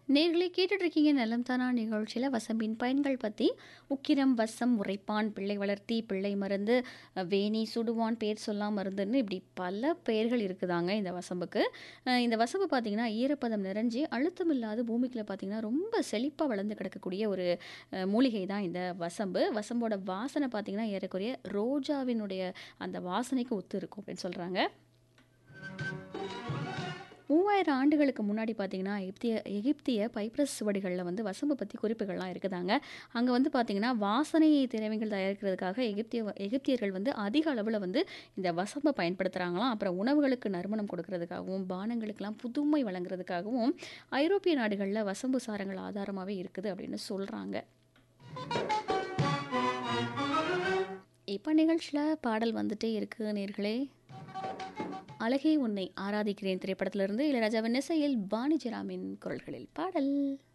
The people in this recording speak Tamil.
நேர்களே கேட்டுட்டு இருக்கீங்க நலம் தானா நிகழ்ச்சியில் வசம்பின் பயன்கள் பற்றி உக்கிரம் வசம் உரைப்பான் பிள்ளை வளர்த்தி பிள்ளை மருந்து அஹ், வேணி சுடுவான் பேர் சொல்லாம் மருந்துன்னு இப்படி பல பெயர்கள் இருக்குதாங்க இந்த வசம்புக்கு அஹ், இந்த வசம்பு பார்த்திங்கன்னா ஈரப்பதம் நிறைஞ்சு அழுத்தம் இல்லாத பூமிக்குள்ள பார்த்திங்கன்னா ரொம்ப செழிப்பாக வளர்ந்து கிடக்கக்கூடிய ஒரு அஹ், மூலிகை தான் இந்த வசம்பு வசம்போட வாசனை பார்த்திங்கன்னா ஏறக்குறைய ரோஜாவினுடைய அந்த வாசனைக்கு ஒத்து இருக்கும் அப்படின்னு சொல்கிறாங்க மூவாயிரம் ஆண்டுகளுக்கு முன்னாடி பார்த்தீங்கன்னா எகிப்திய எகிப்திய பைப்ரஸ் சுவடிகளில் வந்து வசம்பு பற்றி குறிப்புகள்லாம் இருக்குதாங்க அங்கே வந்து பார்த்தீங்கன்னா வாசனை திரவியங்கள் தயாரிக்கிறதுக்காக எகிப்திய எகிப்தியர்கள் வந்து அதிக அளவில் வந்து இந்த வசம்பை பயன்படுத்துகிறாங்களாம் அப்புறம் உணவுகளுக்கு நறுமணம் கொடுக்கறதுக்காகவும் பானங்களுக்கெல்லாம் புதுமை வழங்குறதுக்காகவும் ஐரோப்பிய நாடுகளில் வசம்பு சாரங்கள் ஆதாரமாகவே இருக்குது அப்படின்னு சொல்கிறாங்க இப்போ நிகழ்ச்சியில் பாடல் வந்துட்டே இருக்கு நேர்களே அழகே உன்னை ஆராதிக்கிறேன் திரைப்படத்திலிருந்து இளையராஜாவின் இசையில் பாணி ஜெராமின் குரல்களில் பாடல்